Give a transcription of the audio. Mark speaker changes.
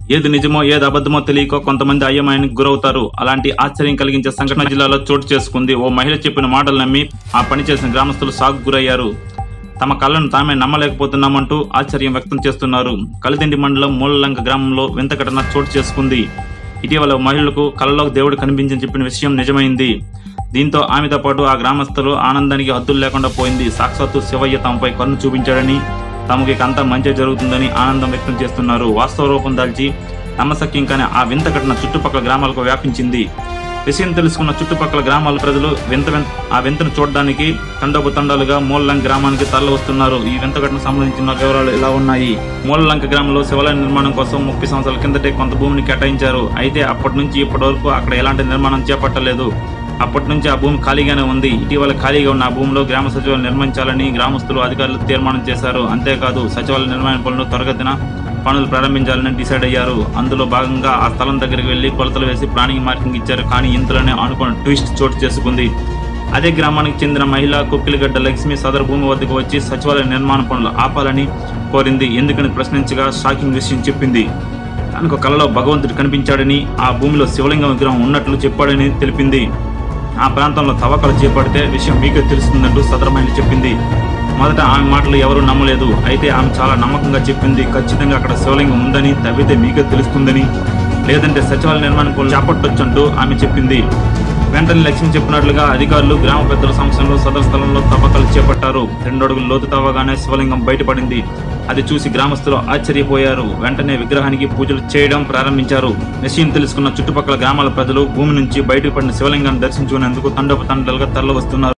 Speaker 1: ఏది నిజమో ఏది అబద్ధమో తెలియక కొంతమంది అయ్యమాయానికి గురవుతారు అలాంటి ఆశ్చర్యం కలిగించే సంఘటన జిల్లాలో చోటు చేసుకుంది ఓ మహిళ చెప్పిన మాటలు నమ్మి ఆ పని చేసిన గ్రామస్తులు సాగు గురయ్యారు తమ కళ్ళను తామే నమ్మలేకపోతున్నామంటూ ఆశ్చర్యం వ్యక్తం చేస్తున్నారు కలిదిండి మండలం మూలలంక గ్రామంలో వింత ఘటన చోటు చేసుకుంది ఇటీవల ఓ మహిళలకు కళ్ళలో దేవుడు కనిపించని చెప్పిన విషయం నిజమైంది దీంతో ఆమెతో పాటు ఆ గ్రామస్తులు ఆనందానికి హద్దులు లేకుండా పోయింది సాక్షాత్తు శివయ్య తమపై కన్ను చూపించాడని తమకి ఇక అంతా మంచి జరుగుతుందని ఆనందం వ్యక్తం చేస్తున్నారు వాస్తవ రూపం దాల్చి నమ్మశక్యం కాని ఆ వింత ఘటన చుట్టుపక్కల గ్రామాలకు వ్యాపించింది విషయం తెలుసుకున్న చుట్టుపక్కల గ్రామాల ప్రజలు వింత వింత ఆ వింతను చూడడానికి తండోపు తండాలుగా మూలలంక గ్రామానికి తరలి వస్తున్నారు ఈ వింత ఘటన సంబంధించిన వివరాలు ఇలా ఉన్నాయి మూలలంక గ్రామంలో శివాలయ నిర్మాణం కోసం ముప్పై సంవత్సరాల కిందటే కొంత భూమిని కేటాయించారు అయితే అప్పటి నుంచి ఇప్పటి వరకు అక్కడ ఎలాంటి నిర్మాణం చేపట్టలేదు అప్పటి నుంచి ఆ భూమి ఖాళీగానే ఉంది ఇటీవల ఖాళీగా ఉన్న ఆ భూమిలో గ్రామ సచివాలయం నిర్మించాలని గ్రామస్తులు అధికారులు తీర్మానం చేశారు అంతేకాదు సచివాలయ నిర్మాణ పనులు త్వరగతిన పనులు ప్రారంభించాలని డిసైడ్ అయ్యారు అందులో భాగంగా ఆ స్థలం దగ్గరికి వెళ్లి కొలతలు వేసి ప్లానింగ్ మార్కింగ్ ఇచ్చారు కానీ ఇంతలోనే అనుకున్న ట్విస్ట్ చోటు చేసుకుంది అదే గ్రామానికి చెందిన మహిళ కుక్కిలిగడ్డ లక్ష్మి సదరు భూమి వద్దకు వచ్చి సచివాలయ నిర్మాణ పనులు ఆపాలని కోరింది ఎందుకని ప్రశ్నించగా షాకింగ్ విషయం చెప్పింది తనకు కలలో భగవంతుడు కనిపించాడని ఆ భూమిలో శివలింగం విగ్రహం ఉన్నట్లు చెప్పాడని తెలిపింది ఆ ప్రాంతంలో తవ్వకాలు చేపడితే విషయం మీకే తెలుస్తుందంటూ సదరు మహిళ చెప్పింది మొదట ఆమె మాటలు ఎవరూ నమ్మలేదు అయితే ఆమె చాలా నమ్మకంగా చెప్పింది ఖచ్చితంగా అక్కడ శివలింగం ఉందని తవ్వితే మీకే తెలుస్తుందని లేదంటే సచివాలయ నిర్మాణం పనులు చేపట్టొచ్చంటూ ఆమె చెప్పింది వెంటనే లక్ష్మి చెప్పినట్లుగా అధికారులు గ్రామ పెద్దల సమక్షంలో సదరు స్థలంలో తవ్వకాలు చేపట్టారు రెండు అడుగులు లోతు తవ్వగానే శివలింగం బయటపడింది అది చూసి గ్రామస్తులు ఆశ్చర్యపోయారు వెంటనే విగ్రహానికి పూజలు చేయడం ప్రారంభించారు విషయం తెలుసుకున్న చుట్టుపక్కల గ్రామాల ప్రజలు భూమి నుంచి బయటపడిన శివలింగాన్ని దర్శించుకునేందుకు తండోపు తండలుగా తరలి వస్తున్నారు